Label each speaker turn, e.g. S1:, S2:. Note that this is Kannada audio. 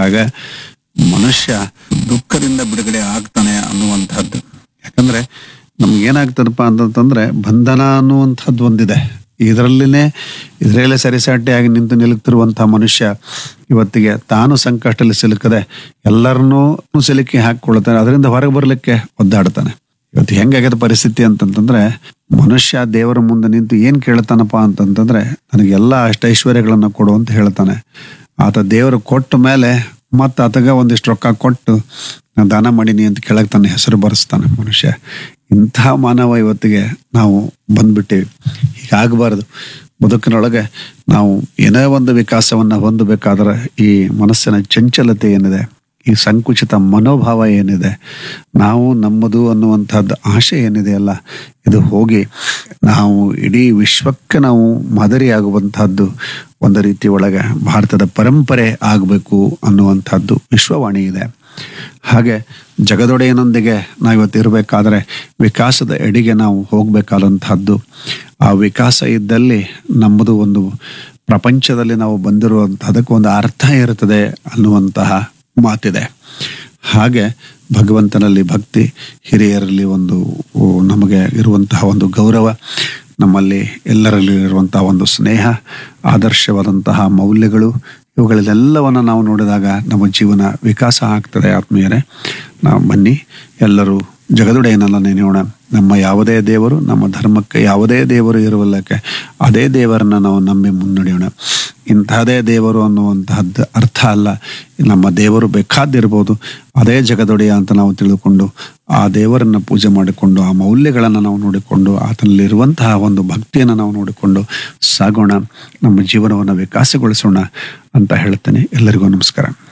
S1: ಬಂದಾಗ ಮನುಷ್ಯ ದುಃಖದಿಂದ ಬಿಡುಗಡೆ ಆಗ್ತಾನೆ ಅನ್ನುವಂಥದ್ದು ಯಾಕಂದ್ರೆ ನಮ್ಗೆ ಏನಾಗ್ತದಪ್ಪ ಅಂತಂತಂದ್ರೆ ಬಂಧನ ಅನ್ನುವಂಥದ್ದು ಒಂದಿದೆ ಇದರಲ್ಲಿನೇ ಇದರಲ್ಲೇ ಸರಿಸಾಟಿಯಾಗಿ ನಿಂತು ನಿಲುಕ್ತಿರುವಂತಹ ಮನುಷ್ಯ ಇವತ್ತಿಗೆ ತಾನು ಸಂಕಷ್ಟದಲ್ಲಿ ಸಿಲುಕದೆ ಎಲ್ಲರನ್ನೂ ಸಿಲುಕಿ ಹಾಕಿಕೊಳ್ತಾನೆ ಅದರಿಂದ ಹೊರಗೆ ಬರಲಿಕ್ಕೆ ಒದ್ದಾಡ್ತಾನೆ ಇವತ್ತು ಹೆಂಗಾಗ್ಯದ ಪರಿಸ್ಥಿತಿ ಅಂತಂತಂದ್ರೆ ಮನುಷ್ಯ ದೇವರ ಮುಂದೆ ನಿಂತು ಏನ್ ಕೇಳ್ತಾನಪ್ಪ ಅಂತಂತಂದ್ರೆ ನನಗೆ ಎಲ್ಲ ಅಷ್ಟೈಶ್ವರ್ಯಗಳನ್ನು ಕೊಡು ಅಂತ ಹೇಳ್ತಾನೆ ಆತ ದೇವರು ಕೊಟ್ಟ ಮೇಲೆ ಮತ್ತೆ ಆತಗ ಒಂದಿಷ್ಟು ರೊಕ್ಕ ಕೊಟ್ಟು ನಾನು ದಾನ ಮಾಡೀನಿ ಅಂತ ಕೆಳಗೆ ತನ್ನ ಹೆಸರು ಬರೆಸ್ತಾನೆ ಮನುಷ್ಯ ಇಂಥ ಮಾನವ ಇವತ್ತಿಗೆ ನಾವು ಬಂದ್ಬಿಟ್ಟಿವಿ ಹೀಗಾಗಬಾರ್ದು ಬದುಕಿನೊಳಗೆ ನಾವು ಏನೇ ಒಂದು ವಿಕಾಸವನ್ನ ಹೊಂದಬೇಕಾದ್ರೆ ಈ ಮನಸ್ಸಿನ ಚಂಚಲತೆ ಏನಿದೆ ಈ ಸಂಕುಚಿತ ಮನೋಭಾವ ಏನಿದೆ ನಾವು ನಮ್ಮದು ಅನ್ನುವಂಥದ್ದು ಆಶೆ ಏನಿದೆಯಲ್ಲ ಇದು ಹೋಗಿ ನಾವು ಇಡೀ ವಿಶ್ವಕ್ಕೆ ನಾವು ಮಾದರಿಯಾಗುವಂತಹದ್ದು ಒಂದು ರೀತಿ ಒಳಗೆ ಭಾರತದ ಪರಂಪರೆ ಆಗಬೇಕು ಅನ್ನುವಂಥದ್ದು ವಿಶ್ವವಾಣಿ ಇದೆ ಹಾಗೆ ಜಗದೊಡೆಯನೊಂದಿಗೆ ನಾವು ಇವತ್ತು ಇರಬೇಕಾದ್ರೆ ವಿಕಾಸದ ಎಡೆಗೆ ನಾವು ಹೋಗ್ಬೇಕಾದಂತಹದ್ದು ಆ ವಿಕಾಸ ಇದ್ದಲ್ಲಿ ನಮ್ಮದು ಒಂದು ಪ್ರಪಂಚದಲ್ಲಿ ನಾವು ಬಂದಿರುವಂತಹದಕ್ಕೆ ಒಂದು ಅರ್ಥ ಇರುತ್ತದೆ ಅನ್ನುವಂತಹ ಮಾತಿದೆ ಹಾಗೆ ಭಗವಂತನಲ್ಲಿ ಭಕ್ತಿ ಹಿರಿಯರಲ್ಲಿ ಒಂದು ಓ, ನಮಗೆ ಇರುವಂತಹ ಒಂದು ಗೌರವ ನಮ್ಮಲ್ಲಿ ಎಲ್ಲರಲ್ಲಿ ಇರುವಂತಹ ಒಂದು ಸ್ನೇಹ ಆದರ್ಶವಾದಂತಹ ಮೌಲ್ಯಗಳು ಇವುಗಳನ್ನೆಲ್ಲವನ್ನು ನಾವು ನೋಡಿದಾಗ ನಮ್ಮ ಜೀವನ ವಿಕಾಸ ಆಗ್ತದೆ ಆತ್ಮೀಯರೇ ನಾವು ಬನ್ನಿ ಎಲ್ಲರೂ ಜಗದುಡೆಯನಲ್ಲ ನೆನೆಯೋಣ ನಮ್ಮ ಯಾವುದೇ ದೇವರು ನಮ್ಮ ಧರ್ಮಕ್ಕೆ ಯಾವುದೇ ದೇವರು ಇರುವಲ್ಲಕ್ಕೆ ಅದೇ ದೇವರನ್ನ ನಾವು ನಂಬಿ ಮುನ್ನಡೆಯೋಣ ಇಂತಹದೇ ದೇವರು ಅನ್ನುವಂತಹದ್ದು ಅರ್ಥ ಅಲ್ಲ ನಮ್ಮ ದೇವರು ಬೇಕಾದಿರ್ಬೋದು ಅದೇ ಜಗದೊಡೆಯ ಅಂತ ನಾವು ತಿಳ್ಕೊಂಡು ಆ ದೇವರನ್ನ ಪೂಜೆ ಮಾಡಿಕೊಂಡು ಆ ಮೌಲ್ಯಗಳನ್ನು ನಾವು ನೋಡಿಕೊಂಡು ಆತನಲ್ಲಿರುವಂತಹ ಒಂದು ಭಕ್ತಿಯನ್ನು ನಾವು ನೋಡಿಕೊಂಡು ಸಾಗೋಣ ನಮ್ಮ ಜೀವನವನ್ನು ವಿಕಾಸಗೊಳಿಸೋಣ ಅಂತ ಹೇಳ್ತೇನೆ ಎಲ್ಲರಿಗೂ ನಮಸ್ಕಾರ